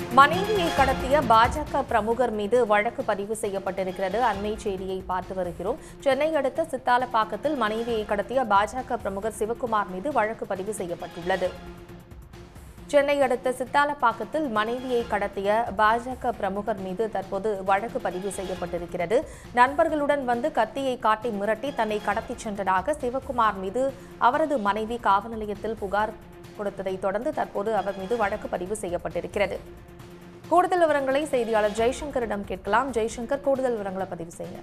மனைவியை கடத்திய பாஜக பிரமுகர் மீது வழக்கு பதிவு செய்யப்பட்டிருக்கிறது அண்மை செய்தியை பார்த்து வருகிறோம் சென்னை அடுத்த சித்தாலப்பாக்கத்தில் மனைவியை கடத்திய பாஜக பிரமுகர் சிவக்குமார் மீது வழக்கு பதிவு செய்யப்பட்டுள்ளது சென்னை அடுத்த சித்தாலப்பாக்கத்தில் மனைவியை கடத்திய பாஜக பிரமுகர் மீது தற்போது வழக்கு பதிவு செய்யப்பட்டிருக்கிறது நண்பர்களுடன் வந்து கத்தியை காட்டி மிரட்டி தன்னை கடத்திச் சென்றதாக சிவக்குமார் மீது அவரது மனைவி காவல் நிலையத்தில் புகார் கொடுத்ததை தொடர்ந்து தற்போது அவர் மீது வழக்கு பதிவு செய்யப்பட்டிருக்கிறது கூடுதல் விவரங்களை செய்தியாளர் ஜெய்சங்கரிடம் கேட்கலாம் ஜெய்சங்கர் கூடுதல் விவரங்களை பதிவு செய்யுங்க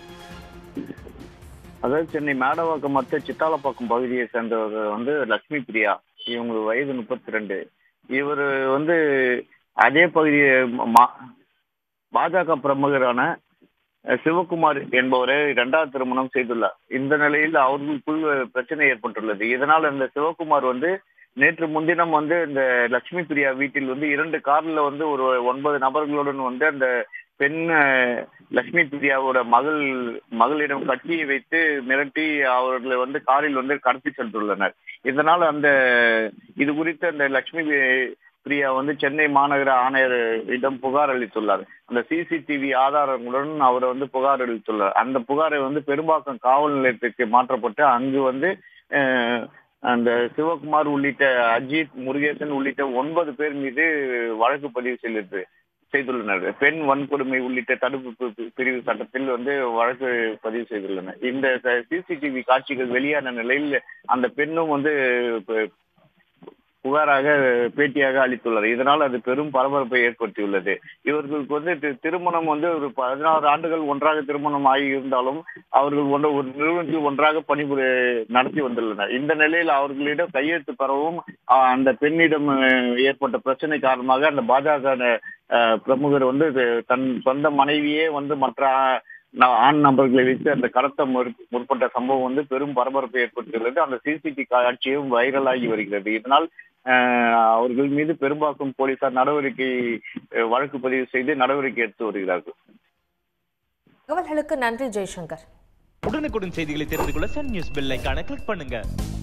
அதாவது சென்னை மேடவாக்கம் மத்த சித்தாலப்பாக்கம் பகுதியை சேர்ந்தவர் வந்து லட்சுமி பிரியா இவங்க வயது முப்பத்தி ரெண்டு இவர் வந்து அதே பகுதி மா- பாஜக பிரமுகரான அஹ், சிவகுமார் என்பவரை இரண்டாவது திருமணம் செய்துள்ளார் இந்த நிலையில் அவர்களுக்குள் பிரச்சனை ஏற்பட்டுள்ளது இதனால் இந்த சிவகுமார் வந்து நேற்று முன்தினம் வந்து இந்த லட்சுமி பிரியா வீட்டில் வந்து இரண்டு கார்ல வந்து ஒரு ஒன்பது நபர்களுடன் வந்து அந்த பெண் அஹ், லட்சுமி பிரியாவோட மகள் மகளிடம் கட்டியை வைத்து மிரட்டி அவர்களை வந்து காரில் வந்து கடத்தி சென்றுள்ளனர் இதனால் அந்த இது குறித்து அந்த லட்சுமி பிரியா வந்து சென்னை மாநகர ஆணையரிடம் புகார் அளித்துள்ளார் அந்த சிசிடிவி ஆதாரங்களுடன் அவர் வந்து புகார் அளித்துள்ளார் அந்த புகாரை வந்து பெரும்பாக்கம் காவல் நிலையத்திற்கு மாற்றப்பட்டு அங்கு வந்து அஹ், அந்த சிவகுமார் உள்ளிட்ட அஜித் முருகேசன் உள்ளிட்ட ஒன்பது பேர் மீது வழக்கு பதிவு செய்து செய்துள்ளனர் பெண் வன்கொடுமை உள்ளிட்ட தடுப்பு பி- பிரிவு சட்டத்தில் வந்து வழக்கு பதிவு செய்துள்ளனர் இந்த சிசிடிவி காட்சிகள் வெளியான நிலையில் அந்த பெண்ணும் வந்து ப- புகாராக பேட்டியாக அளித்துள்ளார் இதனால் அது பெரும் பரபரப்பை ஏற்படுத்தியுள்ளது இவர்களுக்கு வந்து தி- திருமணம் வந்து ஒரு பதினாறு ஆண்டுகள் ஒன்றாக திருமணம் ஆகி இருந்தாலும் அவர்கள் ஒன்று ஒரு நிறுவனத்தில் ஒன்றாக பணிபுரி நடத்தி வந்துள்ளனர் இந்த நிலையில் அவர்களிடம் கையெழுத்து பெறவும் ஆஹ், அந்த பெண்ணிடம் அஹ், ஏற்பட்ட பிரச்சனை காரணமாக அந்த பாஜக அஹ், பிரமுகர் வந்து இது தன் சொந்த மனைவியே வந்து மற்ற ஆ- ந- ஆண் நபர்களை வைத்து அந்த கடத்த முற்- முற்பட்ட சம்பவம் வந்து பெரும் பரபரப்பை ஏற்படுத்தியுள்ளது அந்த சிசிடிவி காட்சியும் வைரலாகி வருகிறது இதனால் அஹ், அவர்கள் மீது பெரும்பாக்கம் போலீசார் நடவடிக்கை அஹ், வழக்கு பதிவு செய்து நடவடிக்கை எடுத்து வருகிறார்கள் தகவல்களுக்கு நன்றி ஜெய்சங்கர் உடனுக்குடன் செய்திகளை தெரிந்து கொள்ள சன் நியூஸ் பெல் ஐகானை கிளிக் பண்ணுங்க